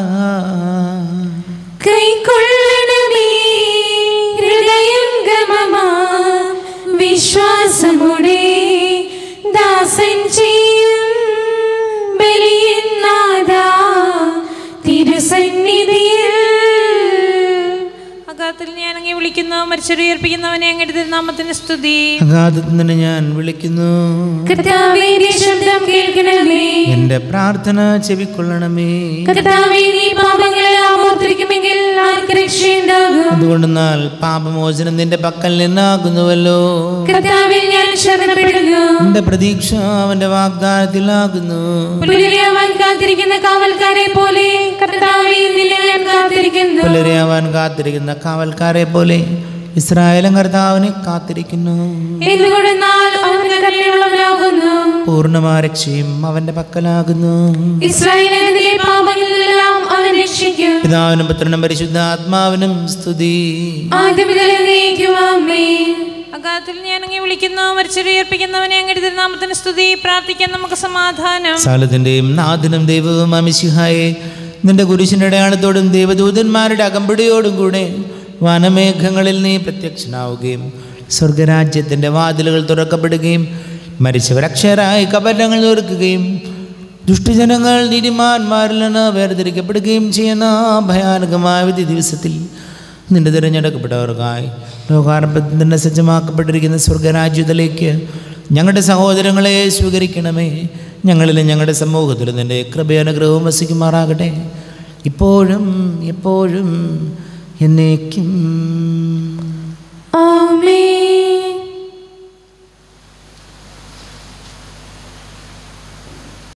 കൈക്കൊള്ളണമേ ഹൃദയം ഗമമാ വിശ്വാസമുടെ ദാസൻ ചെയ്യും ബലിയിൽ നാദാ തിരുസന്നിധിയിൽ അഗാത്തിൽ ഞാൻ അങ്ങേ വിളിക്കുന്നു മരിച്ചൊരു ഉയർപ്പിക്കുന്നവനെ അങ്ങയുടെ തിരുനാമത്തിന് സ്തുതി അഗാധത്തിൽ നിന്ന് ഞാൻ വിളിക്കുന്നു കർത്താവേ നീ ശബ്ദം കേൾക്കണമേ എൻ്റെ പ്രാർത്ഥന ചെവിക്കൊള്ളണമേ കർത്താവേ നീ പാപങ്ങളെല്ലാം ഓർത്തിരിക്കുമെങ്കിൽ ആർക്ക് രക്ഷയുണ്ടാകും അതുകൊണ്ടെന്നാൽ പാപമോചനം നിന്റെ പക്കൽ നിന്നാകുന്നുവല്ലോ കർത്താവിൽ ഞാൻ ശരണപ്പെടുന്നു എൻ്റെ പ്രതീക്ഷ അവൻ്റെ വാഗ്ദാനത്തിലാകുന്നു പുലരിയാവാൻ കാത്തിരിക്കുന്ന കാവൽക്കാരെ പോലെ കർത്താവേ നിന്നെ ഞാൻ കാത്തിരിക്കുന്നു പുലരിയാവാൻ കാത്തിരിക്കുന്ന കാവൽക്കാരെ പോലെ ഇസ്രായേലും കർത്താവിനെ കാത്തിരിക്കുന്നു എന്തുകൊണ്ടെന്നാൽ അവൻ കരുണയുള്ളവനാകുന്നു പൂർണ്ണമായ രക്ഷയും അവൻ്റെ പക്കലാകുന്നു ഇസ്രായേലിന്റെ പാപങ്ങളിലെല്ലാം അവൻ രക്ഷിക്കും പിതാവിനും പുത്രനും പരിശുദ്ധ ആത്മാവിനും സ്തുതി ആദ്യം മുതൽ എന്നേക്കും ആമേൻ അഗാത്തിൽ ഞാൻ അങ്ങേ വിളിക്കുന്നു മരിച്ചൊരു ഉയർപ്പിക്കുന്നവനെ അങ്ങയുടെ തിരുനാമത്തിന് സ്തുതി പ്രാർത്ഥിക്കാൻ നമുക്ക് സമാധാനം സകലത്തിൻ്റെയും നാഥനും ദൈവവും അമിശിഹായെ നിന്റെ കുരിശിൻ്റെ അടയാളത്തോടും ദൈവദൂതന്മാരുടെ അകമ്പടിയോടും കൂടെ വനമേഘങ്ങളിൽ നീ പ്രത്യക്ഷനാവുകയും സ്വർഗരാജ്യത്തിൻ്റെ വാതിലുകൾ തുറക്കപ്പെടുകയും മരിച്ചവരക്ഷരായി കപലങ്ങൾ ഓർക്കുകയും ദുഷ്ടജനങ്ങൾ നീതിമാന്മാരിൽ നിന്ന് വേർതിരിക്കപ്പെടുകയും ചെയ്യുന്ന ആ ഭയാനകമായ വിധി ദിവസത്തിൽ നിന്റെ തിരഞ്ഞെടുക്കപ്പെട്ടവർക്കായി ലോകാരംഭത്തിൽ തന്നെ സജ്ജമാക്കപ്പെട്ടിരിക്കുന്ന സ്വർഗരാജ്യത്തിലേക്ക് ഞങ്ങളുടെ സഹോദരങ്ങളെ സ്വീകരിക്കണമേ ഞങ്ങളിലും ഞങ്ങളുടെ സമൂഹത്തിലും നിന്റെ കൃപയനുഗ്രഹവും വസിക്കുമാറാകട്ടെ ഇപ്പോഴും എപ്പോഴും എന്നേക്കും ആമേൻ